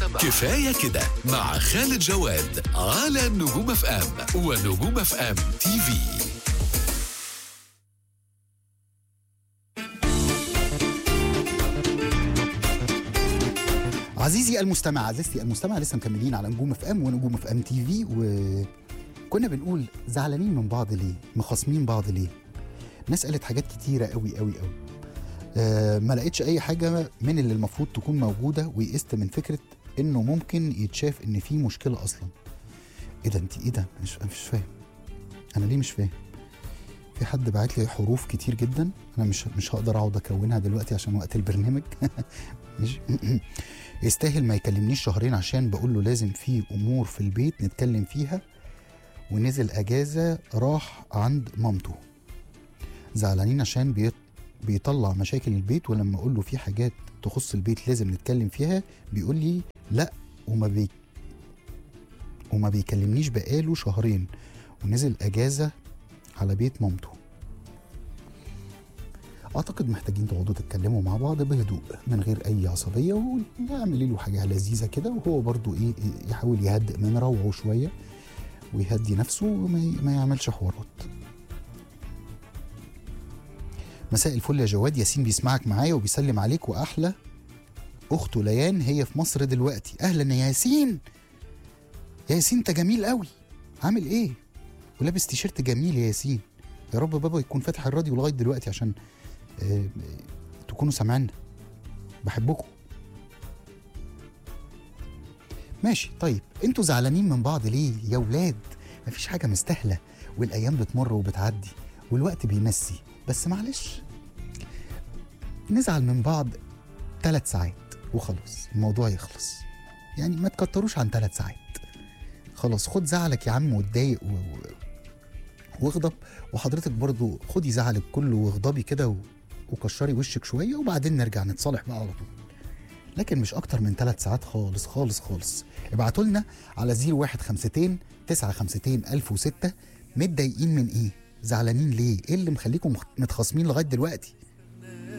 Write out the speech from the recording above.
كفاية كده مع خالد جواد على نجوم اف ام ونجوم اف ام تي في عزيزي المستمع عزيزتي المستمع لسه مكملين على نجوم اف ام ونجوم اف ام تي في وكنا بنقول زعلانين من بعض ليه مخاصمين بعض ليه ناس قالت حاجات كتيره قوي قوي قوي آه ما لقيتش اي حاجه من اللي المفروض تكون موجوده ويئست من فكره انه ممكن يتشاف ان في مشكله اصلا ايه ده انت ايه ده مش مش فاهم انا ليه مش فاهم في حد بعت لي حروف كتير جدا انا مش مش هقدر اقعد اكونها دلوقتي عشان وقت البرنامج مش يستاهل ما يكلمنيش شهرين عشان بقول له لازم في امور في البيت نتكلم فيها ونزل اجازه راح عند مامته زعلانين عشان بيط... بيطلع مشاكل البيت ولما اقول له في حاجات تخص البيت لازم نتكلم فيها بيقول لي لا وما بي وما بيكلمنيش بقاله شهرين ونزل اجازه على بيت مامته اعتقد محتاجين تقعدوا تتكلموا مع بعض بهدوء من غير اي عصبيه ويعمل له حاجه لذيذه كده وهو برضو ايه إيه يحاول يهدئ من روعه شويه ويهدي نفسه وما ي- ما يعملش حوارات مساء الفل يا جواد ياسين بيسمعك معايا وبيسلم عليك واحلى اخته ليان هي في مصر دلوقتي اهلا يا ياسين يا ياسين انت جميل قوي عامل ايه ولابس تيشيرت جميل يا ياسين يا رب بابا يكون فاتح الراديو لغايه دلوقتي عشان آه، تكونوا سامعيننا بحبكم ماشي طيب انتوا زعلانين من بعض ليه يا ولاد مفيش حاجه مستاهله والايام بتمر وبتعدي والوقت بيمسي بس معلش نزعل من بعض ثلاث ساعات وخلاص الموضوع يخلص يعني ما تكتروش عن ثلاث ساعات خلاص خد زعلك يا عم واتضايق و... و... واغضب وحضرتك برضو خدي زعلك كله واغضبي كده و... وكشري وشك شويه وبعدين نرجع نتصالح بقى على طول لكن مش اكتر من ثلاث ساعات خالص خالص خالص ابعتوا لنا على 0152 952 1006 متضايقين من ايه زعلانين ليه ايه اللي مخليكم مخ- متخاصمين لغايه دلوقتي